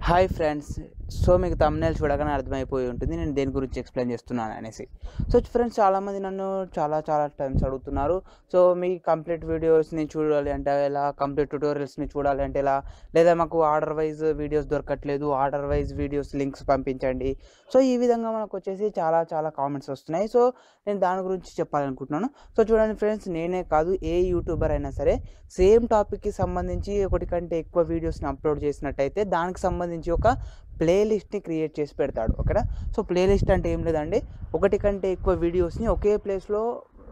hi friends so మీకు thumbnail చూడగానే అర్థమైపోయి ఉంటుంది నేను దేని గురించి ఎక్స్ప్లెయిన్ చేస్తున్నాను అనేసి సో ఫ్రెండ్స్ చాలామంది నన్ను చాలా చాలా టైమ్స్ అడుగుతున్నారు సో మీ కంప్లీట్ వీడియోస్ని చూడాలి అంటే ఎలా కంప్లీట్ ట్యూటోరియల్స్ని చూడాలి అంటే ఎలా లేదా మాకు ఆర్డర్ వైజ్ వీడియోస్ దొరకట్లేదు ఆర్డర్ వైజ్ వీడియోస్ లింక్స్ పంపించండి సో ఈ విధంగా మనకు వచ్చేసి చాలా చాలా కామెంట్స్ వస్తున్నాయి సో నేను దాని గురించి చెప్పాలనుకుంటున్నాను సో చూడండి ఫ్రెండ్స్ నేనే కాదు ఏ యూట్యూబర్ అయినా సరే సేమ్ టాపిక్కి సంబంధించి ఒకటి కంటే ఎక్కువ వీడియోస్ని అప్లోడ్ చేసినట్టయితే దానికి సంబంధించి ఒక ప్లేలిస్ట్ని క్రియేట్ చేసి పెడతాడు ఓకేనా సో ప్లేలిస్ట్ అంటే ఏం లేదండి ఒకటి కంటే ఎక్కువ వీడియోస్ని ఒకే ప్లేస్లో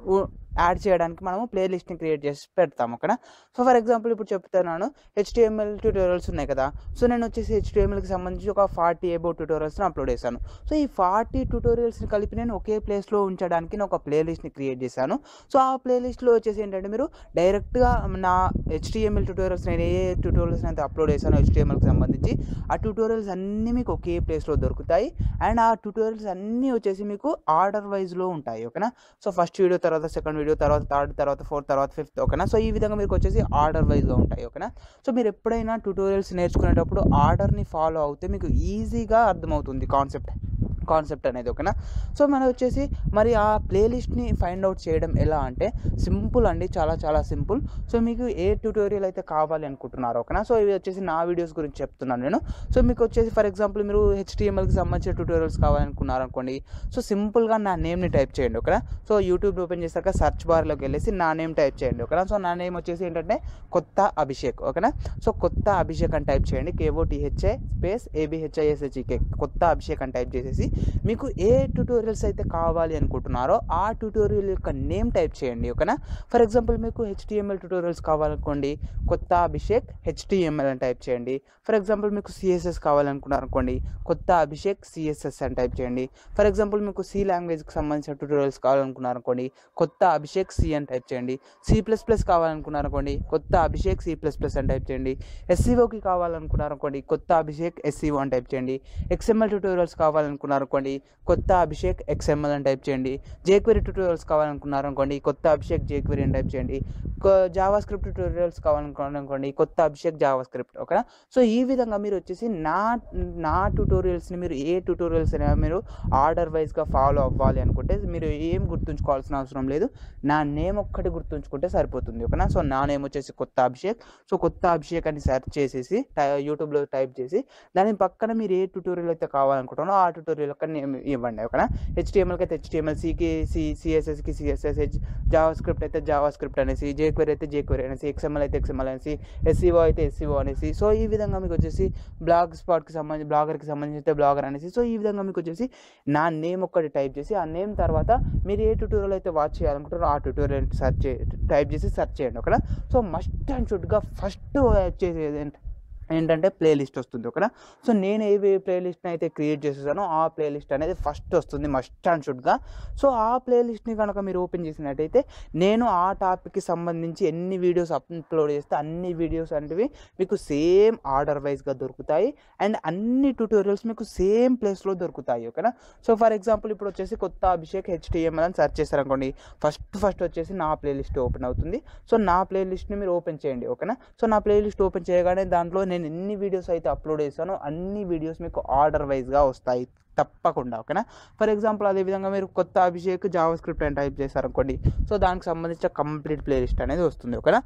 యాడ్ చేయడానికి మనము ప్లేలిస్ట్ని క్రియేట్ చేసి పెడతాం ఓకేనా సో ఫర్ ఎగ్జాంపుల్ ఇప్పుడు చెప్తున్నాను హెచ్టిఎంఎల్ ట్యూటోరియల్స్ ఉన్నాయి కదా సో నేను వచ్చేసి హెచ్టిఎంఎల్కి సంబంధించి ఒక ఫార్టీ అబౌ ట్యూటోరియల్స్ని అప్లోడ్ చేశాను సో ఈ ఫార్టీ ట్యూటోరియల్స్ని కలిపి నేను ఒకే ప్లేస్లో ఉంచడానికి నేను ఒక ప్లేలిస్ట్ని క్రియేట్ చేశాను సో ఆ ప్లేలిస్ట్లో వచ్చేసి ఏంటంటే మీరు డైరెక్ట్గా నా హెచ్టిఎంఎల్ ట్యూటోరియల్స్ నేను ఏ ట్యూటోరియల్స్ అయితే అప్లోడ్ చేశాను హెచ్టిఎంఎల్కి సంబంధించి ఆ ట్యూటోరియల్స్ అన్నీ మీకు ఒకే ప్లేస్లో దొరుకుతాయి అండ్ ఆ ట్యూటోరియల్స్ అన్నీ వచ్చేసి మీకు ఆర్డర్ వైజ్లో ఉంటాయి ఓకేనా సో ఫస్ట్ వీడియో తర్వాత సెకండ్ వీడియో తర్వాత థర్డ్ తర్వాత ఫోర్త్ తర్వాత ఫిఫ్త్ ఓకేనా సో ఈ విధంగా మీకు వచ్చేసి ఆర్డర్ వైజ్గా ఉంటాయి ఓకేనా సో మీరు ఎప్పుడైనా ట్యూటోరియల్స్ నేర్చుకునేటప్పుడు ఆర్డర్ని ఫాలో అవుతే మీకు ఈజీగా అర్థమవుతుంది కాన్సెప్ట్ కాన్సెప్ట్ అనేది ఓకేనా సో మనం వచ్చేసి మరి ఆ ప్లేలిస్ట్ని ఫైండ్ అవుట్ చేయడం ఎలా అంటే సింపుల్ అండి చాలా చాలా సింపుల్ సో మీకు ఏ ట్యూటోరియల్ అయితే కావాలి అనుకుంటున్నారో ఓకేనా సో ఇవి వచ్చేసి నా వీడియోస్ గురించి చెప్తున్నాను నేను సో మీకు వచ్చేసి ఫర్ ఎగ్జాంపుల్ మీరు హెచ్టిఎంఎల్కి సంబంధించిన ట్యూటోరియల్స్ కావాలనుకున్నారు అనుకోండి సో సింపుల్గా నా నేమ్ని టైప్ చేయండి ఓకేనా సో యూట్యూబ్ ఓపెన్ చేశాక సెర్చ్ బార్లోకి వెళ్ళేసి నా నేమ్ టైప్ చేయండి ఓకేనా సో నా నేమ్ వచ్చేసి ఏంటంటే కొత్త అభిషేక్ ఓకేనా సో కొత్త అభిషేక్ అని టైప్ చేయండి కేఓటీహెచ్ఏ స్పేస్ ఏబిహెచ్ఐఎస్హెచ్ఈకే కొత్త అభిషేక్ అని టైప్ చేసేసి మీకు ఏ ట్యూటోరియల్స్ అయితే కావాలి అనుకుంటున్నారో ఆ ట్యూటోరియల్ యొక్క నేమ్ టైప్ చేయండి ఓకేనా ఫర్ ఎగ్జాంపుల్ మీకు హెచ్టిఎంఎల్ ట్యూటోరియల్స్ కావాలనుకోండి కొత్త అభిషేక్ హెచ్టిఎంఎల్ అని టైప్ చేయండి ఫర్ ఎగ్జాంపుల్ మీకు సిఎస్ఎస్ కావాలనుకున్నారు అనుకోండి కొత్త అభిషేక్ సిఎస్ఎస్ అని టైప్ చేయండి ఫర్ ఎగ్జాంపుల్ మీకు సి లాంగ్వేజ్కి సంబంధించిన ట్యూటోరియల్స్ కావాలనుకున్నారు అనుకోండి కొత్త అభిషేక్ సి అని టైప్ చేయండి సి ప్లస్ ప్లస్ కావాలనుకున్నారు అనుకోండి Kotha Abhishek C plus plus అని టైప్ చేయండి ఎస్సీఓకి కావాలనుకున్నారు అనుకోండి కొత్త అభిషేక్ ఎస్సీఓ అని టైప్ చేయండి ఎక్స్ఎంఎల్ ట్యూటోరియల్స్ కావాలనుకున్నారు అనుకోండి కొత్త అభిషేక్ ఎక్స్ఎంఎల్ అని టైప్ చేయండి జేక్వెరీ ట్యూటోరియల్స్ కావాలనుకున్నారు అనుకోండి కొత్త అభిషేక్ జేక్వెరీ అని టైప్ చేయండి జావా స్క్రిప్ట్ ట్యూటోరియల్స్ కావాలనుకున్నారు అనుకోండి కొత్త అభిషేక్ జావా స్క్రిప్ట్ ఓకేనా సో ఈ విధంగా మీరు వచ్చేసి నా నా ట్యూటోరియల్స్ని మీరు ఏ ట్యూటోరియల్స్ అయినా మీరు ఆర్డర్ వైజ్గా ఫాలో అవ్వాలి అనుకుంటే మీరు ఏం గుర్తుంచుకోవాల్సిన అవసరం లేదు నా నేమ్ ఒక్కటి గుర్తుంచుకుంటే సరిపోతుంది ఓకేనా సో నా నేమ్ వచ్చేసి కొత్త అభిషేక్ సో కొత్త అభిషేక్ అని సెర్చ్ చేసేసి యూట్యూబ్లో టైప్ చేసి దాని పక్కన మీరు ఏ ట్యూటోరియల్ అయితే కావాలనుకుంటున్నారో ఆ ట్యూటోరియల్ యొక్క నేమ్ ఇవ్వండి ఓకేనా హెచ్టిఎంఎల్కి అయితే హెచ్టిఎంఎల్ సికి సి సిఎస్ఎస్కి సిఎస్ఎస్ హెచ్ జావా స్క్రిప్ట్ అయితే జావా స్క్రిప్ట్ అనేసి జేక్వెరీ అయితే జేక్వెరీ అనేసి ఎక్స్ఎంఎల్ అయితే ఎక్స్ఎంఎల్ అనేసి ఎస్సీఓ అయితే ఎస్సీఓ అనేసి సో ఈ విధంగా మీకు వచ్చేసి బ్లాగ్ స్పాట్కి సంబంధించి బ్లాగర్కి సంబంధించి అయితే బ్లాగర్ అనేసి సో ఈ విధంగా మీకు వచ్చేసి నా నేమ్ ఒక్కటి టైప్ చేసి ఆ నేమ్ తర్వాత మీరు ఏ ట్యూటోరియల్ అయితే వాచ్ చేయాలనుకుంటారో ఆ ట్యూటోరియల్ సెర్చ్ చే టైప్ చేసి సెర్చ్ చేయండి ఓకేనా సో మస్ట్ అండ్ షుడ్గా ఫస్ట్ వచ్చేసి ఏంటి ఏంటంటే ప్లేలిస్ట్ వస్తుంది ఓకేనా సో నేను ఏ ప్లేలిస్ట్ని అయితే క్రియేట్ చేసేసానో ఆ ప్లేలిస్ట్ అనేది ఫస్ట్ వస్తుంది మస్ట్ అండ్ షుడ్గా సో ఆ ప్లేలిస్ట్ని కనుక మీరు ఓపెన్ చేసినట్టయితే నేను ఆ టాపిక్కి సంబంధించి ఎన్ని వీడియోస్ అప్లోడ్ చేస్తే అన్ని వీడియోస్ అనేవి మీకు సేమ్ ఆర్డర్ వైజ్గా దొరుకుతాయి అండ్ అన్ని ట్యూటోరియల్స్ మీకు సేమ్ ప్లేస్లో దొరుకుతాయి ఓకేనా సో ఫర్ ఎగ్జాంపుల్ ఇప్పుడు వచ్చేసి కొత్త అభిషేక్ హెచ్టిఎంఎల్ అని సెర్చ్ చేశారనుకోండి ఫస్ట్ ఫస్ట్ వచ్చేసి నా ప్లేలిస్ట్ ఓపెన్ అవుతుంది సో నా ప్లేలిస్ట్ని మీరు ఓపెన్ చేయండి ఓకేనా సో నా ప్లేలిస్ట్ ఓపెన్ చేయగానే దాంట్లో నేను ఎన్ని వీడియోస్ అయితే అప్లోడ్ చేశానో అన్ని వీడియోస్ మీకు ఆర్డర్ వైజ్గా వస్తాయి తప్పకుండా ఓకేనా ఫర్ ఎగ్జాంపుల్ అదేవిధంగా మీరు కొత్త అభిషేక్ జావా స్క్రిప్ట్ అని టైప్ చేశారనుకోండి సో దానికి సంబంధించిన కంప్లీట్ ప్లేలిస్ట్ అనేది వస్తుంది ఓకేనా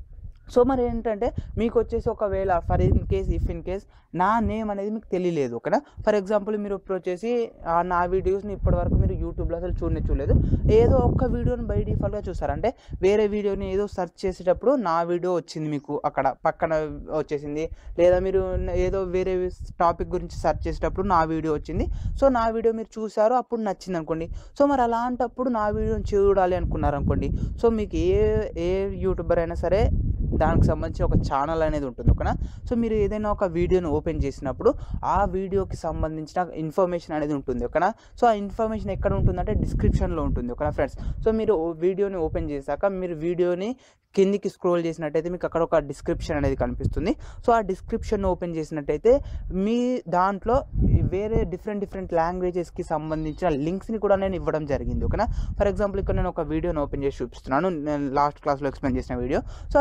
సో మరి ఏంటంటే మీకు వచ్చేసి ఒకవేళ for in case if in case నా నేమ్ అనేది మీకు తెలియలేదు ఓకేనా ఫర్ ఎగ్జాంపుల్ మీరు ఇప్పుడు వచ్చేసి ఆ నా వీడియోస్ని ఇప్పటివరకు మీరు యూట్యూబ్లో అసలు చూడనే చూడలేదు ఏదో ఒక్క వీడియోని బై డిఫాల్ట్గా చూస్తారు అంటే వేరే వీడియోని ఏదో సెర్చ్ చేసేటప్పుడు నా వీడియో వచ్చింది మీకు అక్కడ పక్కన వచ్చేసింది లేదా మీరు ఏదో వేరే టాపిక్ గురించి సెర్చ్ చేసేటప్పుడు నా వీడియో వచ్చింది సో నా వీడియో మీరు చూసారు అప్పుడు నచ్చింది అనుకోండి సో మరి అలాంటప్పుడు నా వీడియోని చూడాలి అనుకున్నారు అనుకోండి సో మీకు ఏ ఏ యూట్యూబర్ అయినా సరే దానికి సంబంధించి ఒక ఛానల్ అనేది ఉంటుంది ఓకేనా సో మీరు ఏదైనా ఒక వీడియోని ఓపెన్ చేసినప్పుడు ఆ వీడియోకి సంబంధించిన ఇన్ఫర్మేషన్ అనేది ఉంటుంది ఓకేనా సో ఆ ఇన్ఫర్మేషన్ ఎక్కడ ఉంటుందంటే డిస్క్రిప్షన్లో ఉంటుంది ఓకేనా ఫ్రెండ్స్ సో మీరు వీడియోని ఓపెన్ చేశాక మీరు వీడియోని కిందికి స్క్రోల్ చేసినట్టయితే మీకు అక్కడ ఒక డిస్క్రిప్షన్ అనేది కనిపిస్తుంది సో ఆ డిస్క్రిప్షన్ ఓపెన్ చేసినట్టయితే మీ దాంట్లో వేరే డిఫరెంట్ డిఫరెంట్ లాంగ్వేజెస్కి సంబంధించిన లింక్స్ని కూడా నేను ఇవ్వడం జరిగింది ఓకేనా ఫర్ ఎగ్జాంపుల్ ఇక్కడ నేను ఒక వీడియోని ఓపెన్ చేసి చూపిస్తున్నాను నేను లాస్ట్ క్లాస్లో ఎక్స్ప్లెయిన్ చేసిన వీడియో సో ఆ వీడియోని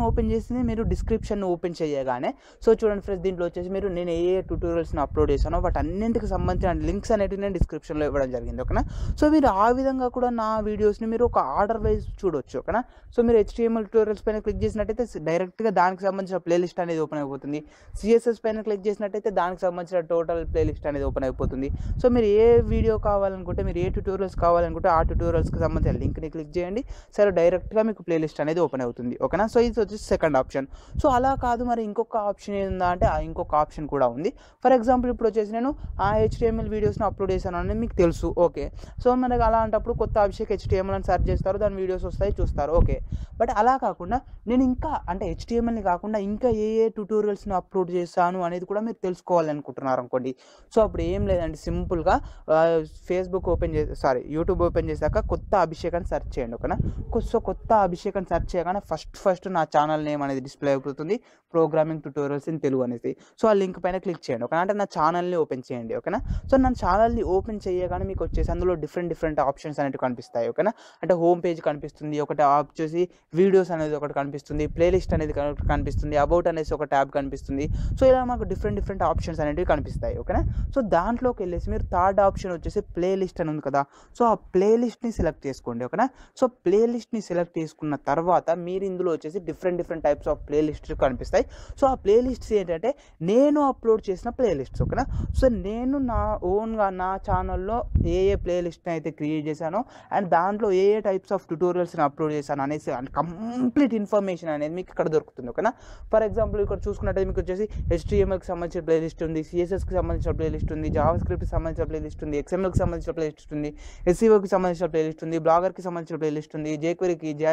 ఓపెన్ చేసి మీరు డిస్క్రిప్షన్ ఓపెన్ చేయగానే సో చూడండి ఫ్రెండ్స్ దీంట్లో వచ్చేసి మీరు నేను ఏ ఏ ట్యూటోరియల్స్ని అప్లోడ్ చేశానో వాటి అన్నింటికి సంబంధించిన లింక్స్ అనేవి నేను డిస్క్రిప్షన్లో ఇవ్వడం జరిగింది ఓకేనా సో మీరు ఆ విధంగా కూడా నా వీడియోస్ని మీరు ఒక ఆర్డర్ వైజ్ చూడొచ్చు ఓకేనా సో మీరు హెచ్టిఎంఎల్ ట్యూటోరియల్స్ పైన క్లిక్ చేసినట్టయితే డైరెక్ట్గా దానికి సంబంధించిన ప్లేలిస్ట్ అనేది ఓపెన్ అయిపోతుంది సిఎస్ఎస్ పైన క్లిక్ చేసినట్టయితే దానికి సంబంధించిన టోటల్ ప్లేలిస్ట్ అనేది ఓపెన్ అయిపోతుంది సో మీరు ఏ వీడియో కావాలనుకుంటే మీరు ఏ ట్యూటోరియల్స్ కావాలనుకుంటే ఆ ట్యూటోరియల్స్కి సంబంధించిన లింక్ని క్లిక్ చేయండి సరే డైరెక్ట్గా మీకు ప్లేలిస్ట్ అనేది ఓపెన్ అవుతుంది ఓకేనా సో ఇది వచ్చేసి సెకండ్ ఆప్షన్ సో అలా కాదు మరి ఇంకొక ఆప్షన్ ఏందా అంటే ఆ ఇంకొక ఆప్షన్ కూడా ఉంది ఫర్ ఎగ్జాంపుల్ ఇప్పుడు వచ్చేసి నేను ఆ హెచ్టిఎంఎల్ వీడియోస్ని అప్లోడ్ చేశాను అనేది మీకు తెలుసు ఓకే సో మనకి అలాంటప్పుడు కొత్త అభిషేక్ హెచ్టిఎంఎల్ అని సెర్చ్ చేస్తారు దాని వీడియోస్ వస్తాయి చూస్తారు ఓకే బట్ అలా కాకుండా నేను ఇంకా అంటే హెచ్టిఎంఎల్ని కాకుండా ఇంకా ఏ ఏ ట్యూటోరియల్స్ని అప్లోడ్ చేశాను అనేది కూడా మీరు తెలుసుకోవాలనుకుంటున్నారు అనుకోండి సో అప్పుడు ఏం లేదండి సింపుల్గా ఫేస్బుక్ ఓపెన్ చేసి సారీ యూట్యూబ్ ఓపెన్ చేశాక కొత్త అభిషేక్ అని సెర్చ్ చేయండి ఓకేనా సో కొత్త అభిషేక్ అని సెర్చ్ చేయగానే ఫస్ట్ ఫస్ట్ నా ఛానల్ నేమ్ అనేది డిస్ప్లే అయిపోతుంది ప్రోగ్రామింగ్ ట్యూటోరియల్స్ ఇన్ తెలుగు అనేసి సో ఆ లింక్ పైన క్లిక్ చేయండి ఓకేనా అంటే నా ఛానల్ని ఓపెన్ చేయండి ఓకేనా సో నా ఛానల్ని ఓపెన్ చేయగానే మీకు వచ్చేసి అందులో డిఫరెంట్ డిఫరెంట్ ఆప్షన్స్ అనేవి కనిపిస్తాయి ఓకేనా అంటే హోమ్ పేజ్ కనిపిస్తుంది ఒకటి వచ్చేసి వీడియోస్ అనేది ఒకటి కనిపిస్తుంది ప్లేలిస్ట్ అనేది కన- కనిపిస్తుంది అబౌట్ అనేసి ఒక ట్యాబ్ కనిపిస్తుంది సో ఇలా మాకు డిఫరెంట్ డిఫరెంట్ ఆప్షన్స్ అనేవి కనిపిస్తాయి ఓకేనా సో దాంట్లోకి వెళ్ళేసి మీరు థర్డ్ ఆప్షన్ వచ్చేసి ప్లేలిస్ట్ అని ఉంది కదా సో ఆ ప్లేలిస్ట్ని సెలెక్ట్ చేసుకోండి ఓకేనా సో ప్లేలిస్ట్ని సెలెక్ట్ చేసుకున్న తర్వాత మీరు ఇందులో వచ్చేసి different different types of playlist కనిపిస్తాయి సో ఆ ప్లేలిస్ట్స్ ఏంటంటే నేను అప్లోడ్ చేసిన ప్లేలిస్ట్స్ ఓకేనా సో నేను నా ఓన్గా నా ఛానల్లో ఏ ఏ ప్లేలిస్ట్ని అయితే క్రియేట్ చేశానో అండ్ దాంట్లో ఏ ఏ టైప్స్ ఆఫ్ ట్యూటోరియల్స్ని అప్లోడ్ చేశాను అనేసి కంప్లీట్ ఇన్ఫర్మేషన్ అనేది మీకు ఇక్కడ దొరుకుతుంది ఓకేనా ఫర్ ఎగ్జాంపుల్ ఇక్కడ చూసుకున్నట్టయితే మీకు వచ్చేసి హెచ్టిఎంఎల్కి సంబంధించిన ప్లేలిస్ట్ ఉంది సిఎస్ఎస్కి సంబంధించిన ప్లేలిస్ట్ ఉంది జావా స్క్రిప్ట్కి సంబంధించిన ప్లేలిస్ట్ ఉంది ఎక్స్ఎంఎల్కి సంబంధించిన ప్లేలిస్ట్ ఉంది ఎస్సీఓకి సంబంధించిన ప్లేలిస్ట్ ఉంది బ్లాగర్కి సంబంధించిన ప్లేలిస్ట్ ఉంది జేక్వరీకి జా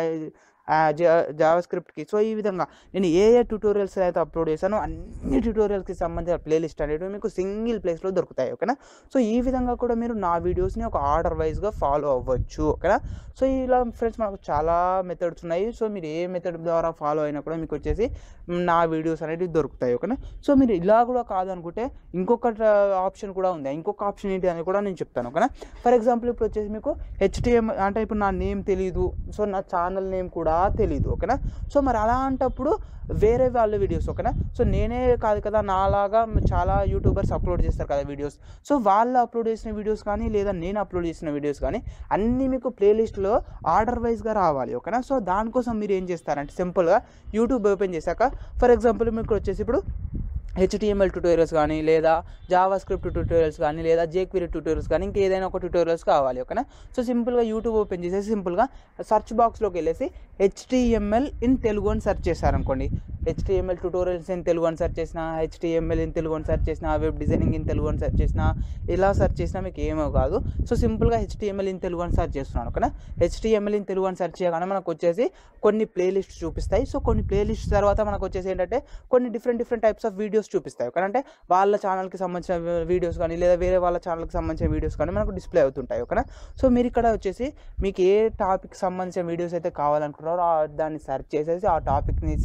జావా స్క్రిప్ట్కి సో ఈ విధంగా నేను ఏ ఏ ట్యూటోరియల్స్ అయితే అప్లోడ్ చేశానో అన్ని ట్యూటోరియల్స్కి సంబంధించిన ప్లేలిస్ట్ అనేవి మీకు సింగిల్ ప్లేస్లో దొరుకుతాయి ఓకేనా సో ఈ విధంగా కూడా మీరు నా వీడియోస్ని ఒక ఆర్డర్ వైజ్గా ఫాలో అవ్వచ్చు ఓకేనా సో ఇలా ఫ్రెండ్స్ మనకు చాలా మెథడ్స్ ఉన్నాయి సో మీరు ఏ మెథడ్ ద్వారా ఫాలో అయినా కూడా మీకు వచ్చేసి నా వీడియోస్ అనేవి దొరుకుతాయి ఓకేనా సో మీరు ఇలా కూడా కాదనుకుంటే ఇంకొక ఆప్షన్ కూడా ఉంది ఇంకొక ఆప్షన్ ఏంటి అని కూడా నేను చెప్తాను ఓకేనా ఫర్ ఎగ్జాంపుల్ ఇప్పుడు వచ్చేసి మీకు హెచ్టిఎం అంటే ఇప్పుడు నా నేమ్ తెలియదు సో నా ఛానల్ నేమ్ కూడా తెలియదు ఓకేనా సో మరి అలాంటప్పుడు వేరే వాళ్ళ వీడియోస్ ఓకేనా సో నేనే కాదు కదా నాలాగా చాలా యూట్యూబర్స్ అప్లోడ్ చేస్తారు కదా వీడియోస్ సో వాళ్ళు అప్లోడ్ చేసిన వీడియోస్ కానీ లేదా నేను అప్లోడ్ చేసిన వీడియోస్ కానీ అన్నీ మీకు ప్లేలిస్ట్లో ఆర్డర్ వైజ్గా రావాలి ఓకేనా సో దానికోసం మీరు ఏం చేస్తారంటే సింపుల్గా యూట్యూబ్ ఓపెన్ చేశాక ఫర్ ఎగ్జాంపుల్ మీకు వచ్చేసి ఇప్పుడు హెచ్టిఎంఎల్ ట్యూటోరియల్స్ కానీ లేదా జావా స్క్రిప్ట్ ట్యూటోరియల్స్ కానీ లేదా జేక్వీరీ ట్యూటోరియల్స్ కానీ ఇంకా ఏదైనా ఒక ట్యూటోరియల్స్ కావాలి ఓకేనా సో సింపుల్గా యూట్యూబ్ ఓపెన్ చేసేసి సింపుల్గా సెర్చ్ బాక్స్లోకి వెళ్ళేసి హెచ్టిఎంఎల్ ఇన్ తెలుగు అని సెర్చ్ చేశారనుకోండి హెచ్టిఎంఎల్ ట్యూటోరియల్స్ ఇన్ తెలుగు అని సెర్చ్ చేసిన హెచ్టిఎంఎల్ ఇన్ తెలుగు అని సెర్చ్ చేసిన వెబ్ డిజైనింగ్ ఇన్ తెలుగు అని సెర్చ్ చేసిన ఇలా సెర్చ్ చేసినా మీకు ఏమో కాదు సో సింపుల్గా హెచ్టిఎంఎల్ ఇన్ తెలుగు అని సెర్చ్ చేస్తున్నాను ఓకేనా హెచ్టిఎంఎల్ ఇన్ తెలుగు అని సెర్చ్ చేయగానే మనకు వచ్చేసి కొన్ని ప్లేలిస్ట్ చూపిస్తాయి సో కొన్ని ప్లేలిస్ట్ తర్వాత మనకు వచ్చేసి ఏంటంటే కొన్ని different different types of videos చూపిస్తాయి ఓకే అంటే వాళ్ళ ఛానల్కి సంబంధించిన వీడియోస్ కానీ లేదా వేరే వాళ్ళ ఛానల్కి సంబంధించిన వీడియోస్ కానీ మనకు డిస్ప్లే అవుతుంటాయి ఓకేనా సో మీరు ఇక్కడ వచ్చేసి మీకు ఏ టాపిక్ సంబంధించిన వీడియోస్ అయితే కావాలనుకుంటున్నారో ఆ దాన్ని సెర్చ్ చేసేసి ఆ టాపిక్ని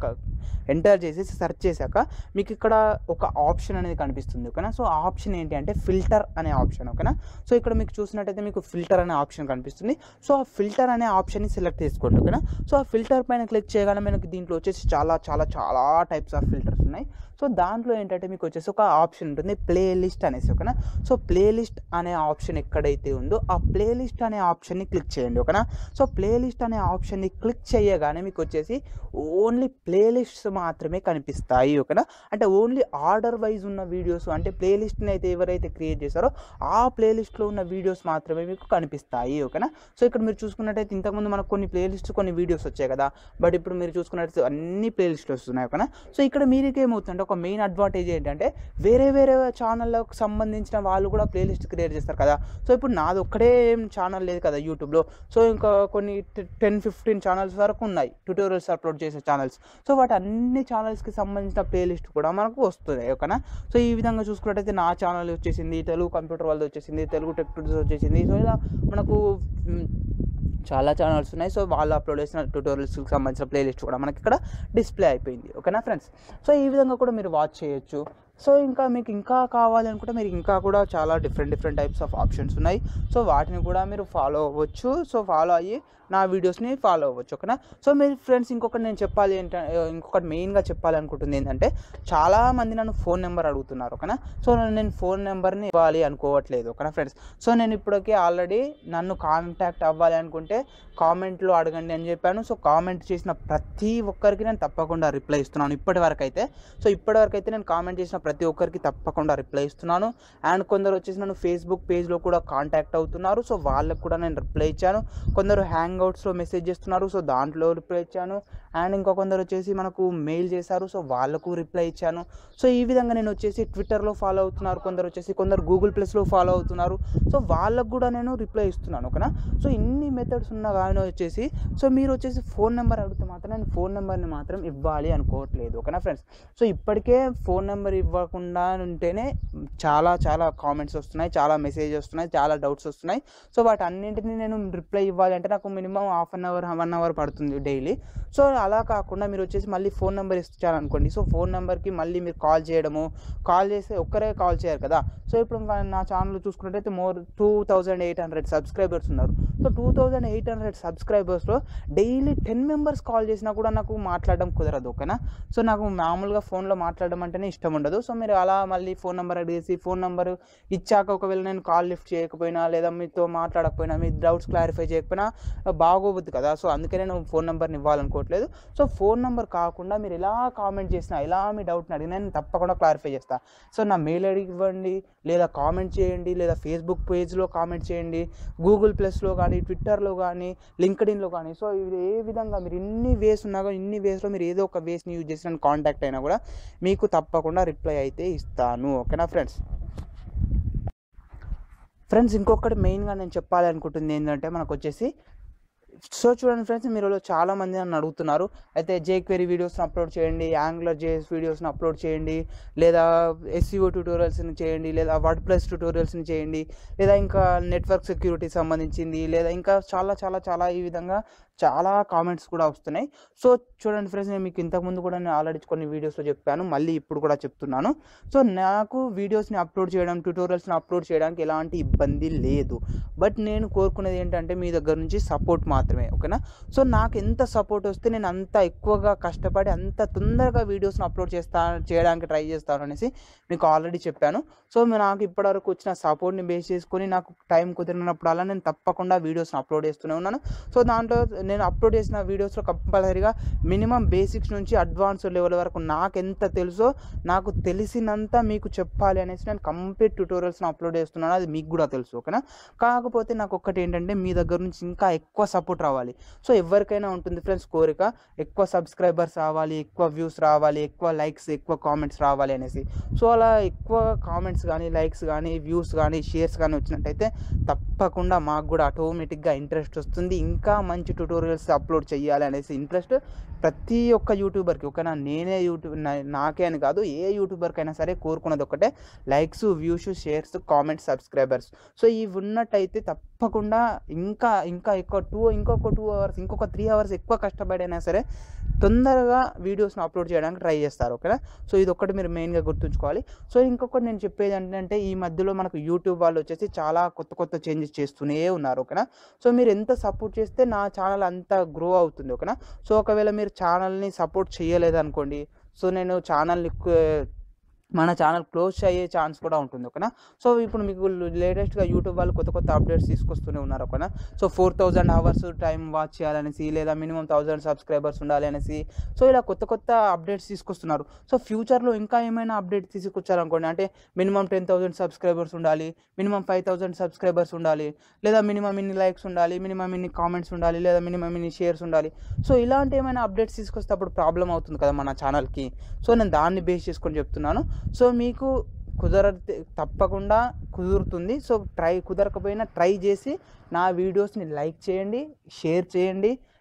ఎంటర్ చేసేసి సెర్చ్ చేశాక మీకు ఇక్కడ ఒక ఆప్షన్ అనేది కనిపిస్తుంది ఓకేనా సో ఆ ఆప్షన్ ఏంటి అంటే ఫిల్టర్ అనే ఆప్షన్ ఓకేనా సో ఇక్కడ మీకు చూసినట్టయితే మీకు ఫిల్టర్ అనే ఆప్షన్ కనిపిస్తుంది సో ఆ ఫిల్టర్ అనే ఆప్షన్ని సెలెక్ట్ చేసుకోండి ఓకేనా సో ఆ ఫిల్టర్ పైన క్లిక్ చేయగానే మనకి దీంట్లో వచ్చేసి చాలా చాలా చాలా టైప్స్ ఆఫ్ ఫిల్టర్స్ ఉన్నాయి సో దాంట్లో ఏంటంటే మీకు వచ్చేసి ఒక ఆప్షన్ ఉంటుంది ప్లే లిస్ట్ అనేసి ఓకేనా సో ప్లే లిస్ట్ అనే ఆప్షన్ ఎక్కడైతే ఉందో ఆ ప్లే లిస్ట్ అనే ఆప్షన్ని క్లిక్ చేయండి ఓకేనా సో ప్లే లిస్ట్ అనే ఆప్షన్ని క్లిక్ చేయగానే మీకు వచ్చేసి ఓన్లీ ప్లే లిస్ట్స్ మాత్రమే కనిపిస్తాయి ఓకేనా అంటే ఓన్లీ ఆర్డర్ వైజ్ ఉన్న వీడియోస్ అంటే ప్లే లిస్ట్ని అయితే ఎవరైతే క్రియేట్ చేశారో ఆ ప్లే లిస్ట్లో ఉన్న వీడియోస్ మాత్రమే మీకు కనిపిస్తాయి ఓకేనా సో ఇక్కడ మీరు చూసుకున్నట్టయితే ఇంతకుముందు మనకు కొన్ని ప్లే లిస్ట్ కొన్ని వీడియోస్ వచ్చాయి కదా బట్ ఇప్పుడు మీరు చూసుకున్నట్టయితే అన్ని ప్లే లిస్ట్లు వస్తున్నాయి ఓకేనా సో ఇక్కడ మీకు ఏమవుతుందంటే ఒక మెయిన్ అడ్వాంటేజ్ ఏంటంటే వేరే వేరే ఛానళ్ళకు సంబంధించిన వాళ్ళు కూడా ప్లేలిస్ట్ క్రియేట్ చేస్తారు కదా సో ఇప్పుడు నాది ఒక్కడే ఏం ఛానల్ లేదు కదా యూట్యూబ్లో సో ఇంకా కొన్ని టెన్ ఫిఫ్టీన్ ఛానల్స్ వరకు ఉన్నాయి ట్యూటోరియల్స్ అప్లోడ్ చేసే ఛానల్స్ సో వాటి అన్ని ఛానల్స్కి సంబంధించిన ప్లేలిస్ట్ కూడా మనకు వస్తుంది ఓకేనా సో ఈ విధంగా చూసుకున్నట్టయితే నా ఛానల్ వచ్చేసింది తెలుగు కంప్యూటర్ వాళ్ళది వచ్చేసింది తెలుగు టెక్ టూల్స్ వచ్చేసింది సో ఇలా మనకు మ్, చాలా ఛానల్స్ ఉన్నాయి సో వాళ్ళు అప్లోడ్ చేసిన ట్యూటోరియల్స్కి సంబంధించిన ప్లేలిస్ట్ కూడా మనకి ఇక్కడ డిస్ప్లే అయిపోయింది ఓకేనా ఫ్రెండ్స్ సో ఈ విధంగా కూడా మీరు వాచ్ చేయొచ్చు సో ఇంకా మీకు ఇంకా కావాలి అనుకుంటే మీరు ఇంకా కూడా చాలా different different types of options ఉన్నాయి సో వాటిని కూడా మీరు ఫాలో అవ్వచ్చు సో ఫాలో అయ్యి నా వీడియోస్ని ఫాలో అవ్వచ్చు ఓకేనా సో మీరు ఫ్రెండ్స్ ఇంకొకటి నేను చెప్పాలి ఏంటంటే ఇంకొకటి మెయిన్గా చెప్పాలి అనుకుంటుంది ఏంటంటే చాలామంది నన్ను ఫోన్ నెంబర్ అడుగుతున్నారు ఓకేనా సో నేను ఫోన్ నెంబర్ని ఇవ్వాలి అనుకోవట్లేదు ఓకేనా ఫ్రెండ్స్ సో నేను ఇప్పటికే ఆల్రెడీ నన్ను కాంటాక్ట్ అవ్వాలి అనుకుంటే కామెంట్లో అడగండి అని చెప్పాను సో కామెంట్ చేసిన ప్రతి ఒక్కరికి నేను తప్పకుండా రిప్లై ఇస్తున్నాను ఇప్పటి వరకు అయితే సో ఇప్పటి వరకు అయితే నేను కామెంట్ చేసిన ప్రతి ఒక్కరికి తప్పకుండా రిప్లై ఇస్తున్నాను అండ్ కొందరు వచ్చేసి నన్ను ఫేస్బుక్ పేజ్లో కూడా కాంటాక్ట్ అవుతున్నారు సో వాళ్ళకు కూడా నేను రిప్లై ఇచ్చాను కొందరు హ్యాంగ్ అవుట్స్లో మెసేజ్ చేస్తున్నారు సో దాంట్లో రిప్లై ఇచ్చాను అండ్ ఇంకో కొందరు వచ్చేసి మనకు మెయిల్ చేశారు సో వాళ్ళకు రిప్లై ఇచ్చాను సో ఈ విధంగా నేను వచ్చేసి ట్విట్టర్లో ఫాలో అవుతున్నారు కొందరు వచ్చేసి కొందరు గూగుల్ ప్లస్లో ఫాలో అవుతున్నారు సో వాళ్ళకు కూడా నేను రిప్లై ఇస్తున్నాను ఓకేనా సో ఇన్ని మెథడ్స్ ఉన్న కానీ వచ్చేసి సో మీరు వచ్చేసి ఫోన్ నెంబర్ అడిగితే మాత్రం నేను ఫోన్ నెంబర్ని మాత్రం ఇవ్వాలి అనుకోవట్లేదు ఓకేనా ఫ్రెండ్స్ సో ఇప్పటికే ఫోన్ నెంబర్ ఇవ్వకుండా ఉంటేనే చాలా చాలా కామెంట్స్ వస్తున్నాయి చాలా మెసేజ్ వస్తున్నాయి చాలా డౌట్స్ వస్తున్నాయి సో వాటి అన్నింటినీ నేను రిప్లై ఇవ్వాలి అంటే నాకు minimum half an hour one hour పడుతుంది డైలీ సో అలా కాకుండా మీరు వచ్చేసి మళ్ళీ ఫోన్ నెంబర్ ఇచ్చారనుకోండి సో ఫోన్ నెంబర్కి మళ్ళీ మీరు కాల్ చేయడము కాల్ చేస్తే ఒక్కరే కాల్ చేయరు కదా సో ఇప్పుడు మా- నా ఛానల్ చూసుకున్నట్టయితే more two thousand eight hundred subscribers ఉన్నారు so two thousand eight hundred సబ్స్క్రైబర్స్లో డైలీ టెన్ మెంబర్స్ కాల్ చేసినా కూడా నాకు మాట్లాడడం కుదరదు ఓకేనా సో నాకు మామూలుగా ఫోన్లో మాట్లాడడం అంటేనే ఇష్టం ఉండదు సో మీరు అలా మళ్ళీ ఫోన్ నెంబర్ అడిగేసి ఫోన్ నెంబర్ ఇచ్చాక ఒకవేళ నేను కాల్ లిఫ్ట్ చేయకపోయినా లేదా మీతో మాట్లాడకపోయినా మీ డౌట్స్ క్లారిఫై చేయకపోయినా బాగోవద్దు కదా సో అందుకే నేను ఫోన్ నెంబర్ని ఇవ్వాలనుకోవట్లేదు సో ఫోన్ నెంబర్ కాకుండా మీరు ఎలా కామెంట్ చేసినా ఎలా మీ డౌట్ని అడిగినా నేను తప్పకుండా క్లారిఫై చేస్తాను సో నా మెయిల్ ఐడి ఇవ్వండి లేదా కామెంట్ చేయండి లేదా ఫేస్బుక్ పేజ్లో కామెంట్ చేయండి గూగుల్ ప్లస్లో కానీ ట్విట్టర్లో కానీ లింక్డ్ఇన్లో కానీ సో ఇది ఏ విధంగా మీరు ఇన్ని వేస్ ఉన్నా కూడా ఇన్ని వేస్లో మీరు ఏదో ఒక వేస్ని యూజ్ చేసి నన్ను కాంటాక్ట్ అయినా కూడా మీకు తప్పకుండా రిప్లై అయితే ఇస్తాను ఓకేనా ఫ్రెండ్స్ ఫ్రెండ్స్ ఇంకొకటి మెయిన్గా నేను చెప్పాలి అనుకుంటుంది ఏంటంటే మనకు వచ్చేసి సో చూడండి ఫ్రెండ్స్ మీరు చాలా మంది నన్ను అడుగుతున్నారు అయితే జేక్వెరీ వీడియోస్ని అప్లోడ్ చేయండి యాంగులర్ జేఎస్ వీడియోస్ని అప్లోడ్ చేయండి లేదా ఎస్సీఓ ట్యూటోరియల్స్ని చేయండి లేదా వర్డ్ ప్లస్ ట్యూటోరియల్స్ని చేయండి లేదా ఇంకా నెట్వర్క్ సెక్యూరిటీ సంబంధించింది లేదా ఇంకా చాలా చాలా చాలా ఈ విధంగా చాలా కామెంట్స్ కూడా వస్తున్నాయి సో చూడండి ఫ్రెండ్స్ నేను మీకు ఇంతకుముందు కూడా నేను ఆల్రెడీ కొన్ని వీడియోస్లో చెప్పాను మళ్ళీ ఇప్పుడు కూడా చెప్తున్నాను సో నాకు వీడియోస్ని అప్లోడ్ చేయడం ట్యూటోరియల్స్ని అప్లోడ్ చేయడానికి ఎలాంటి ఇబ్బంది లేదు బట్ నేను కోరుకునేది ఏంటంటే మీ దగ్గర నుంచి సపోర్ట్ మాత్రమే ఓకేనా సో నాకు ఎంత సపోర్ట్ వస్తే నేను అంత ఎక్కువగా కష్టపడి అంత తొందరగా వీడియోస్ని అప్లోడ్ చేస్తా చేయడానికి ట్రై చేస్తాను అనేసి మీకు ఆల్రెడీ చెప్పాను సో మీ- నాకు ఇప్పటివరకు వచ్చిన సపోర్ట్ని బేస్ చేసుకొని నాకు టైం కుదిరినప్పుడల్లా నేను తప్పకుండా వీడియోస్ని అప్లోడ్ చేస్తూనే ఉన్నాను సో దాంట్లో నేను అప్లోడ్ చేసిన వీడియోస్లో కంపల్సరీగా మినిమం బేసిక్స్ నుంచి అడ్వాన్స్ లెవెల్ వరకు నాకు ఎంత తెలుసో నాకు తెలిసినంత మీకు చెప్పాలి అనేసి నేను కంప్లీట్ ట్యూటోరియల్స్ని అప్లోడ్ చేస్తున్నాను అది మీకు కూడా తెలుసు ఓకేనా కాకపోతే నాకు ఒక్కటి ఏంటంటే మీ దగ్గర నుంచి ఇంకా ఎక్కువ సపోర్ట్ రావాలి సో ఎవరికైనా ఉంటుంది ఫ్రెండ్స్ కోరిక ఎక్కువ సబ్స్క్రైబర్స్ రావాలి ఎక్కువ వ్యూస్ రావాలి ఎక్కువ లైక్స్ ఎక్కువ కామెంట్స్ రావాలి అనేసి సో అలా ఎక్కువ కామెంట్స్ కానీ లైక్స్ కానీ వ్యూస్ కానీ షేర్స్ కానీ వచ్చినట్టయితే తప్పకుండా మాకు కూడా ఆటోమేటిక్గా ఇంట్రెస్ట్ వస్తుంది ఇంకా మంచి ట్యూటోరియల్స్ అప్లోడ్ చేయాలి అనేసి ఇంట్రెస్ట్ ప్రతి ఒక్క యూట్యూబర్కి ఓకేనా నేనే యూట్యూబ్ నా- నాకే అని కాదు ఏ యూట్యూబర్కి అయినా సరే కోరుకున్నది ఒకటే likes views shares comments subscribers so ఇవి ఉన్నట్టయితే తప్పకుండా ఇంకా ఇంకా ఎక్కువ టూ ఇంకొక టూ అవర్స్ ఇంకొక త్రీ అవర్స్ ఎక్కువ కష్టపడైనా సరే తొందరగా వీడియోస్ని అప్లోడ్ చేయడానికి ట్రై చేస్తారు ఓకేనా సో ఇది ఒక్కటి మీరు మెయిన్గా గుర్తుంచుకోవాలి సో ఇంకొకటి నేను చెప్పేది ఏంటంటే ఈ మధ్యలో మనకు యూట్యూబ్ వాళ్ళు వచ్చేసి చాలా కొత్త కొత్త చేంజెస్ చేస్తూనే ఉన్నారు ఓకేనా సో మీరు ఎంత సపోర్ట్ చేస్తే నా ఛానల్ అంత గ్రో అవుతుంది ఓకేనా సో ఒకవేళ మీరు ఛానల్ని సపోర్ట్ చేయలేదు అనుకోండి సో నేను ఛానల్ని మన ఛానల్ క్లోజ్ అయ్యే ఛాన్స్ కూడా ఉంటుంది ఓకేనా సో ఇప్పుడు మీకు లేటెస్ట్గా యూట్యూబ్ వాళ్ళు కొత్త కొత్త అప్డేట్స్ తీసుకొస్తూనే ఉన్నారు ఓకేనా so four thousand hours time watch చేయాలనేసి లేదా మినిమం థౌజండ్ సబ్స్క్రైబర్స్ ఉండాలి అనేసి సో ఇలా కొత్త కొత్త అప్డేట్స్ తీసుకొస్తున్నారు సో ఫ్యూచర్లో ఇంకా ఏమైనా అప్డేట్ తీసుకొచ్చారనుకోండి అంటే మినిమం టెన్ థౌసండ్ సబ్స్క్రైబర్స్ ఉండాలి మినిమం ఫైవ్ థౌసండ్ సబ్స్క్రైబర్స్ ఉండాలి లేదా మినిమం ఇన్ని లైక్స్ ఉండాలి మినిమం ఇన్ని కామెంట్స్ ఉండాలి లేదా మినిమం ఇన్ని షేర్స్ ఉండాలి సో ఇలాంటి ఏమైనా అప్డేట్స్ తీసుకొస్తే అప్పుడు ప్రాబ్లం అవుతుంది కదా మన ఛానల్కి సో నేను దాన్ని బేస్ చేసుకొని చెప్తున్నాను సో మీకు కుదరతే తప్పకుండా కుదురుతుంది సో ట్రై కుదరకపోయినా ట్రై చేసి నా వీడియోస్ని లైక్ చేయండి షేర్ చేయండి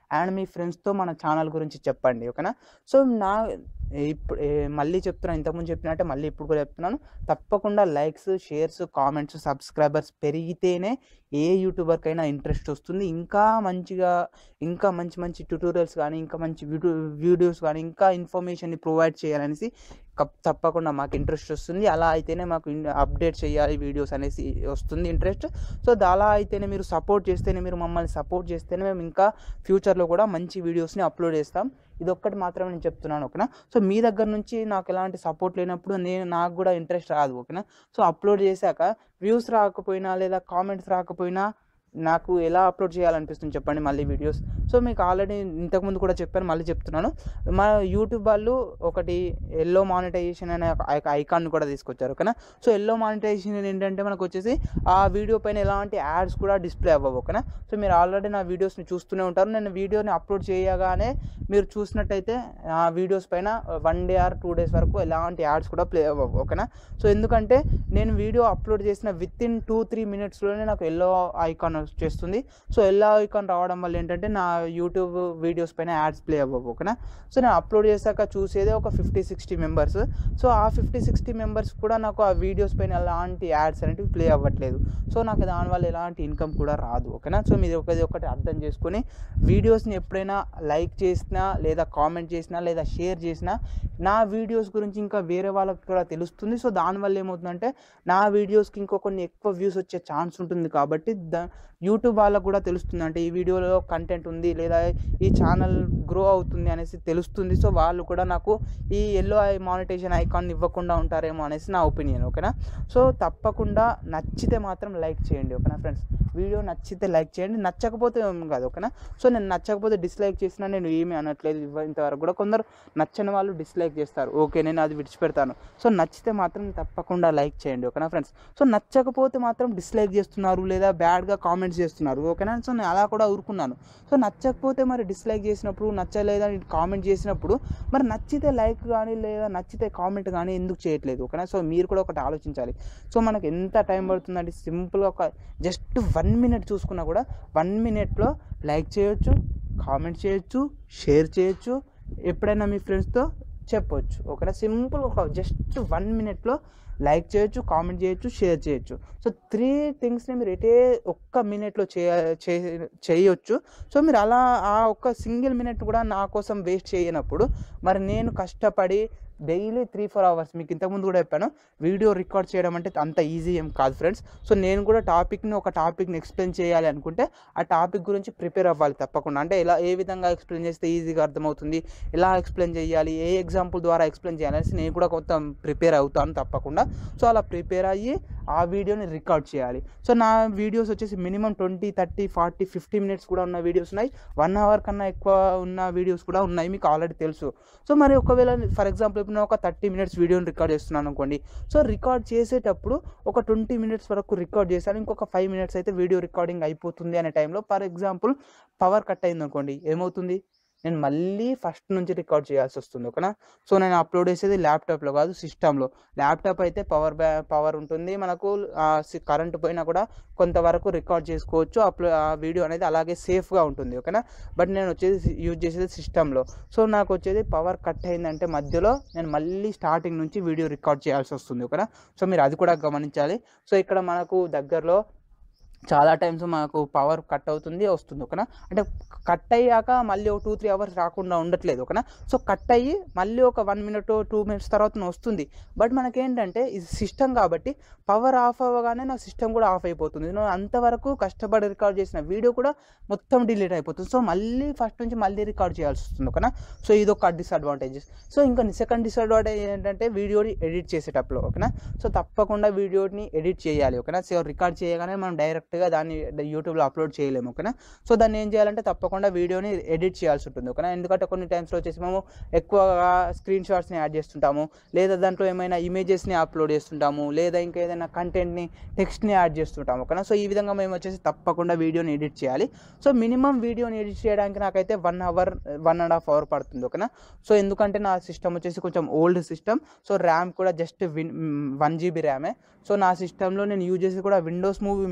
అండ్ మీ ఫ్రెండ్స్తో మన ఛానల్ గురించి చెప్పండి ఓకేనా సో నా ఇప్పుడు ఏ- మళ్ళీ చెప్తున్నాను ఇంతకుముందు చెప్పినట్టే మళ్ళీ ఇప్పుడు కూడా చెప్తున్నాను తప్పకుండా లైక్స్ షేర్స్ కామెంట్స్ సబ్స్క్రైబర్స్ పెరిగితేనే ఏ యూట్యూబర్కైనా ఇంట్రెస్ట్ వస్తుంది ఇంకా మంచిగా ఇంకా మంచి మంచి ట్యూటోరియల్స్ కానీ ఇంకా మంచి వీడియో వీడియోస్ కానీ ఇంకా ఇన్ఫర్మేషన్ని ప్రొవైడ్ చేయాలనేసి కప్- తప్పకుండా మాకు ఇంట్రెస్ట్ వస్తుంది అలా అయితేనే మాకు అప్డేట్ చేయాలి వీడియోస్ అనేసి వస్తుంది ఇంట్రెస్ట్ సో అలా అయితేనే మీరు సపోర్ట్ చేస్తేనే మీరు మమ్మల్ని సపోర్ట్ చేస్తేనే మేము ఇంకా ఫ్యూచర్లో కూడా మంచి వీడియోస్ని అప్లోడ్ చేస్తాం ఇది ఒక్కటి మాత్రమే నేను చెప్తున్నాను ఓకేనా సో మీ దగ్గర నుంచి నాకు ఎలాంటి సపోర్ట్ లేనప్పుడు నేను నాకు కూడా ఇంట్రెస్ట్ రాదు ఓకేనా సో అప్లోడ్ చేశాక వ్యూస్ రాకపోయినా లేదా కామెంట్స్ రాకపోయినా నాకు ఎలా అప్లోడ్ చేయాలనిపిస్తుంది చెప్పండి మళ్ళీ వీడియోస్ సో మీకు ఆల్రెడీ ఇంతకుముందు కూడా చెప్పాను మళ్ళీ చెప్తున్నాను మా యూట్యూబ్ వాళ్ళు ఒకటి ఎల్లో మానిటైజేషన్ అనే ఒక ఐకాన్ కూడా తీసుకొచ్చారు ఓకేనా సో ఎల్లో మానిటైజేషన్ ఏంటంటే మనకు వచ్చేసి ఆ వీడియో పైన ఎలాంటి యాడ్స్ కూడా డిస్ప్లే అవ్వవు ఓకేనా సో మీరు ఆల్రెడీ నా వీడియోస్ని చూస్తూనే ఉంటారు నేను వీడియోని అప్లోడ్ చేయగానే మీరు చూసినట్టయితే ఆ వీడియోస్ పైన one day or two days వరకు ఎలాంటి యాడ్స్ కూడా ప్లే అవ్వవు ఓకేనా సో ఎందుకంటే నేను వీడియో అప్లోడ్ చేసిన విత్ ఇన్ టూ త్రీ మినిట్స్లోనే నాకు ఎల్లో ఐకాన్ వచ్చేస్తుంది సో ఎల్లో ఐకాన్ రావడం వల్ల ఏంటంటే నా యూట్యూబ్ వీడియోస్ పైన యాడ్స్ ప్లే అవ్వవు ఓకేనా సో నేను అప్లోడ్ చేశాక చూసేదే ఒక ఫిఫ్టీ సిక్స్టీ మెంబర్స్ సో ఆ ఫిఫ్టీ సిక్స్టీ మెంబర్స్ కూడా నాకు ఆ వీడియోస్ పైన ఎలాంటి యాడ్స్ అనేవి ప్లే అవ్వట్లేదు సో నాకు దానివల్ల ఎలాంటి ఇన్కమ్ కూడా రాదు ఓకేనా సో మీరు ఒకటి ఒకటి అర్థం చేసుకొని వీడియోస్ని ఎప్పుడైనా లైక్ చేసినా లేదా కామెంట్ చేసినా లేదా షేర్ చేసినా నా వీడియోస్ గురించి ఇంకా వేరే వాళ్ళకి కూడా తెలుస్తుంది సో దానివల్ల ఏమవుతుందంటే నా వీడియోస్కి ఇంకో కొన్ని ఎక్కువ వ్యూస్ వచ్చే ఛాన్స్ ఉంటుంది కాబట్టి ద యూట్యూబ్ వాళ్ళకు కూడా తెలుస్తుంది అంటే ఈ వీడియోలో కంటెంట్ ఉంది లేదా ఈ ఛానల్ గ్రో అవుతుంది అనేసి తెలుస్తుంది సో వాళ్ళు కూడా నాకు ఈ ఎల్లో ఐ మానిటేషన్ ఐకాన్ ఇవ్వకుండా ఉంటారేమో అనేసి నా ఒపీనియన్ ఓకేనా సో తప్పకుండా నచ్చితే మాత్రం లైక్ చేయండి ఓకేనా ఫ్రెండ్స్ వీడియో నచ్చితే లైక్ చేయండి నచ్చకపోతే ఏం కాదు ఓకేనా సో నేను నచ్చకపోతే డిస్లైక్ చేసినా నేను ఏమీ అనట్లేదు ఇవ్వ- ఇంతవరకు కూడా కొందరు నచ్చని వాళ్ళు డిస్లైక్ చేస్తారు ఓకే నేను అది విడిచిపెడతాను సో నచ్చితే మాత్రం తప్పకుండా లైక్ చేయండి ఓకేనా ఫ్రెండ్స్ సో నచ్చకపోతే మాత్రం డిస్లైక్ చేస్తున్నారు లేదా బ్యాడ్గా కామెంట్స్ చేస్తున్నారు ఓకేనా సో నేను అలా కూడా ఊరుకున్నాను సో నచ్చకపోతే మరి డిస్లైక్ చేసినప్పుడు నచ్చలేదని కామెంట్ చేసినప్పుడు మరి నచ్చితే లైక్ కానీ లేదా నచ్చితే కామెంట్ కానీ ఎందుకు చేయట్లేదు ఓకేనా సో మీరు కూడా ఒకటి ఆలోచించాలి సో మనకు ఎంత టైం పడుతుందంటే సింపుల్గా ఒక జస్ట్ వన్ మినిట్ చూసుకున్నా కూడా వన్ మినిట్లో లైక్ చేయొచ్చు కామెంట్ చేయొచ్చు షేర్ చేయొచ్చు ఎప్పుడైనా మీ ఫ్రెండ్స్తో చెప్పొచ్చు ఓకేనా సింపుల్ ఒక జస్ట్ వన్ మినిట్లో లైక్ చేయొచ్చు కామెంట్ చేయొచ్చు షేర్ చేయొచ్చు సో త్రీ థింగ్స్ని మీరు ఎటే ఒక్క మినిట్లో చేయ చే- చేయొచ్చు సో మీరు అలా ఆ ఒక్క సింగిల్ మినిట్ కూడా నా కోసం వేస్ట్ చేయనప్పుడు మరి నేను కష్టపడి డైలీ త్రీ ఫోర్ అవర్స్ మీకు ఇంతకుముందు కూడా చెప్పాను వీడియో రికార్డ్ చేయడం అంటే అంత ఈజీ ఏం కాదు ఫ్రెండ్స్ సో నేను కూడా టాపిక్ని ఒక టాపిక్ని ఎక్స్ప్లెయిన్ చేయాలి అనుకుంటే ఆ టాపిక్ గురించి ప్రిపేర్ అవ్వాలి తప్పకుండా అంటే ఎలా ఏ విధంగా ఎక్స్ప్లెయిన్ చేస్తే ఈజీగా అర్థమవుతుంది ఎలా ఎక్స్ప్లెయిన్ చేయాలి ఏ ఎగ్జాంపుల్ ద్వారా ఎక్స్ప్లెయిన్ చేయాలి అనేసి నేను కూడా కొంత ప్రిపేర్ అవుతాను తప్పకుండా సో అలా ప్రిపేర్ అయ్యి ఆ వీడియోని రికార్డ్ చేయాలి సో నా వీడియోస్ వచ్చేసి minimum twenty thirty forty fifty minutes కూడా ఉన్న వీడియోస్ ఉన్నాయి వన్ అవర్ కన్నా ఎక్కువ ఉన్న వీడియోస్ కూడా ఉన్నాయి మీకు ఆల్రెడీ తెలుసు సో మరి ఒకవేళ ఫర్ ఎగ్జాంపుల్ ఇప్పుడు నేను ఒక థర్టీ మినిట్స్ వీడియోని రికార్డ్ చేస్తున్నాను అనుకోండి సో రికార్డ్ చేసేటప్పుడు ఒక ట్వంటీ మినిట్స్ వరకు రికార్డ్ చేశాను ఇంకొక ఫైవ్ మినిట్స్ అయితే వీడియో రికార్డింగ్ అయిపోతుంది అనే టైంలో ఫర్ ఎగ్జాంపుల్ పవర్ కట్ అయింది అనుకోండి ఏమవుతుంది నేను మళ్ళీ ఫస్ట్ నుంచి రికార్డ్ చేయాల్సి వస్తుంది ఓకేనా సో నేను అప్లోడ్ చేసేది ల్యాప్టాప్లో కాదు సిస్టంలో ల్యాప్టాప్ అయితే పవర్ బ్యా పవర్ ఉంటుంది మనకు కరెంట్ పోయినా కూడా కొంతవరకు రికార్డ్ చేసుకోవచ్చు అప్లో ఆ వీడియో అనేది అలాగే సేఫ్గా ఉంటుంది ఓకేనా బట్ నేను వచ్చేది యూజ్ చేసేది సిస్టంలో సో నాకు వచ్చేది పవర్ కట్ అయిందంటే మధ్యలో నేను మళ్ళీ స్టార్టింగ్ నుంచి వీడియో రికార్డ్ చేయాల్సి వస్తుంది ఓకేనా సో మీరు అది కూడా గమనించాలి సో ఇక్కడ మనకు దగ్గరలో చాలా టైమ్స్ మనకు పవర్ కట్ అవుతుంది వస్తుంది ఓకేనా అంటే కట్ అయ్యాక మళ్ళీ ఒక టూ త్రీ అవర్స్ రాకుండా ఉండట్లేదు ఓకేనా సో కట్ అయ్యి మళ్ళీ ఒక వన్ మినిట్ టూ మినిట్స్ తర్వాత వస్తుంది బట్ మనకేంటంటే ఇది సిస్టమ్ కాబట్టి పవర్ ఆఫ్ అవ్వగానే నా సిస్టమ్ కూడా ఆఫ్ అయిపోతుంది నేను అంతవరకు కష్టపడి రికార్డ్ చేసిన వీడియో కూడా మొత్తం డిలీట్ అయిపోతుంది సో మళ్ళీ ఫస్ట్ నుంచి మళ్ళీ రికార్డ్ చేయాల్సి వస్తుంది ఓకేనా సో ఇది ఒక డిసడ్వాంటేజెస్ సో ఇంకా సెకండ్ డిసడ్వాంటేజ్ ఏంటంటే వీడియోని ఎడిట్ చేసేటప్పుడు ఓకేనా సో తప్పకుండా వీడియోని ఎడిట్ చేయాలి ఓకేనా సో రికార్డ్ చేయగానే మనం డైరెక్ట్గా దాన్ని యూట్యూబ్లో అప్లోడ్ చేయలేము ఓకేనా సో దాన్ని ఏం చేయాలంటే తప్పకుండా వీడియోని ఎడిట్ చేయాల్సి ఉంటుంది ఓకేనా ఎందుకంటే కొన్ని టైమ్స్లో వచ్చేసి మేము ఎక్కువగా స్క్రీన్ షాట్స్ని యాడ్ చేస్తుంటాము లేదా దాంట్లో ఏమైనా ఇమేజెస్ని అప్లోడ్ చేస్తుంటాము లేదా ఇంకా ఏదైనా కంటెంట్ని టెక్స్ట్ని యాడ్ చేస్తుంటాము ఓకేనా సో ఈ విధంగా మేము వచ్చేసి తప్పకుండా వీడియోని ఎడిట్ చేయాలి సో మినిమం వీడియోని ఎడిట్ చేయడానికి నాకైతే one hour one and half hour పడుతుంది ఓకేనా సో ఎందుకంటే నా సిస్టమ్ వచ్చేసి కొంచెం ఓల్డ్ సిస్టమ్ సో ర్యామ్ కూడా జస్ట్ విన్ వన్ జీబీ ర్యామే సో నా సిస్టంలో నేను యూజ్ చేసేది కూడా విండోస్ మూవీ మేకరే ఓకేనా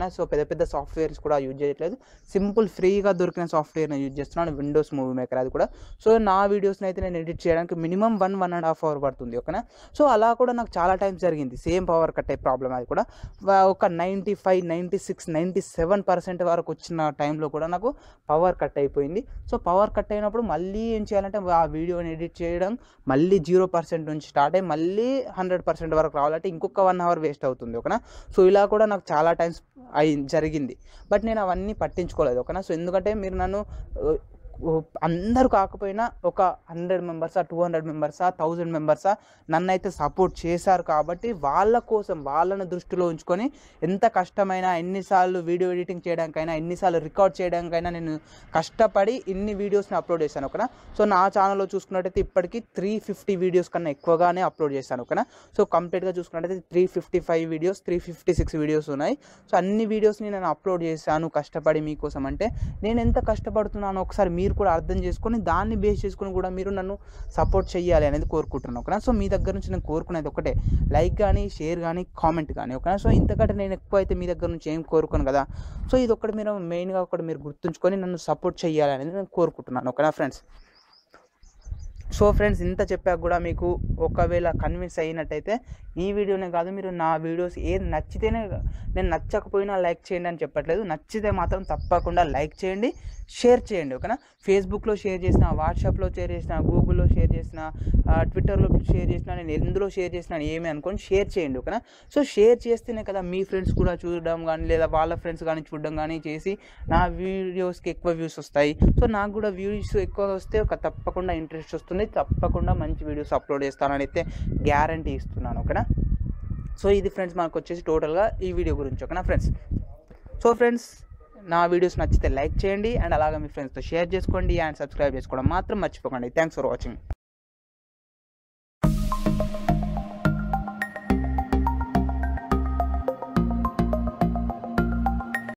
ఓకేనా సో పెద్ద పెద్ద సాఫ్ట్వేర్స్ కూడా యూజ్ చేయట్లేదు సింపుల్ ఫ్రీగా దొరికిన సాఫ్ట్వేర్ని యూజ్ చేస్తున్నాను విండోస్ మూవీ మేకర్ అది కూడా సో నా వీడియోస్ని అయితే నేను ఎడిట్ చేయడానికి minimum one one and half hour పడుతుంది ఓకేనా సో అలా కూడా నాకు చాలా టైం జరిగింది సేమ్ పవర్ కట్ అయ్యే ప్రాబ్లం అది కూడా వా- ఒక ninety five ninety six ninety seven percent వరకు వచ్చిన టైంలో కూడా నాకు పవర్ కట్ అయిపోయింది సో పవర్ కట్ అయినప్పుడు మళ్ళీ ఏం చేయాలంటే ఆ వీడియోని ఎడిట్ చేయడం మళ్ళీ జీరో పర్సెంట్ నుంచి స్టార్ట్ అయ్యి మళ్ళీ హండ్రెడ్ పర్సెంట్ వరకు రావాలంటే ఇంకొక వన్ అవర్ వేస్ట్ అవుతుంది ఓకేనా సో ఇలా కూడా నాకు చాలా టైమ్స్ అయి జరిగింది బట్ నేను అవన్నీ పట్టించుకోలేదు ఓకేనా సో ఎందుకంటే మీరు నన్ను ఆ, ఓ, అందరూ కాకపోయినా ఒక హండ్రెడ్ మెంబర్సా టూ హండ్రెడ్ మెంబర్సా థౌజండ్ మెంబర్సా నన్ను అయితే సపోర్ట్ చేశారు కాబట్టి వాళ్ళ కోసం వాళ్ళని దృష్టిలో ఉంచుకొని ఎంత కష్టమైనా ఎన్నిసార్లు వీడియో ఎడిటింగ్ చేయడానికైనా ఎన్నిసార్లు రికార్డ్ చేయడానికైనా నేను కష్టపడి ఇన్ని వీడియోస్ని అప్లోడ్ చేశాను ఓకేనా సో నా ఛానల్లో చూసుకున్నట్టయితే ఇప్పటికీ త్రీ ఫిఫ్టీ వీడియోస్ కన్నా ఎక్కువగానే అప్లోడ్ చేశాను ఓకేనా సో కంప్లీట్గా చూసుకున్నట్టయితే three fifty five videos three fifty six videos ఉన్నాయి సో అన్ని వీడియోస్ని నేను అప్లోడ్ చేశాను కష్టపడి మీకోసం అంటే నేను ఎంత కష్టపడుతున్నానో ఒకసారి మీరు కూడా అర్థం చేసుకొని దాన్ని బేస్ చేసుకొని కూడా మీరు నన్ను సపోర్ట్ చేయాలి అనేది కోరుకుంటున్నాను ఓకేనా సో మీ దగ్గర నుంచి నేను కోరుకునేది ఒకటే లైక్ కానీ షేర్ కానీ కామెంట్ కానీ ఓకేనా సో ఇంతకంటే నేను ఎక్కువ అయితే మీ దగ్గర నుంచి ఏం కోరుకోను కదా సో ఇది ఒకటి మీరు మెయిన్గా ఒకటి మీరు గుర్తుంచుకొని నన్ను సపోర్ట్ చేయాలి అనేది నేను కోరుకుంటున్నాను ఓకేనా ఫ్రెండ్స్ సో ఫ్రెండ్స్ ఇంత చెప్పాక కూడా మీకు ఒకవేళ కన్విన్స్ అయినట్టయితే ఈ వీడియోనే కాదు మీరు నా వీడియోస్ ఏది నచ్చితేనే నేను నచ్చకపోయినా లైక్ చేయండి అని చెప్పట్లేదు నచ్చితే మాత్రం తప్పకుండా లైక్ చేయండి షేర్ చేయండి ఓకేనా ఫేస్బుక్లో షేర్ చేసిన వాట్సాప్లో షేర్ చేసిన గూగుల్లో షేర్ చేసిన ఆ, ట్విట్టర్లో షేర్ చేసిన నేను ఎందులో షేర్ చేసిన ఏమి అనుకొని షేర్ చేయండి ఓకేనా సో షేర్ చేస్తేనే కదా మీ ఫ్రెండ్స్ కూడా చూడడం కానీ లేదా వాళ్ళ ఫ్రెండ్స్ కానీ చూడడం కానీ చేసి నా వీడియోస్కి ఎక్కువ వ్యూస్ వస్తాయి సో నాకు కూడా వ్యూస్ ఎక్కువ వస్తే ఒక తప్పకుండా ఇంట్రెస్ట్ వస్తుంది తప్పకుండా మంచి వీడియోస్ అప్లోడ్ చేస్తానని అయితే గ్యారంటీ ఇస్తున్నాను ఓకేనా సో ఇది ఫ్రెండ్స్ మనకు వచ్చేసి టోటల్గా ఈ వీడియో గురించి ఓకేనా ఫ్రెండ్స్ సో ఫ్రెండ్స్ నా వీడియోస్ నచ్చితే లైక్ చేయండి అండ్ అలాగే మీ ఫ్రెండ్స్తో షేర్ చేసుకోండి అండ్ సబ్స్క్రైబ్ చేసుకోవడం మాత్రం మర్చిపోకండి థ్యాంక్స్ ఫర్ వాచింగ్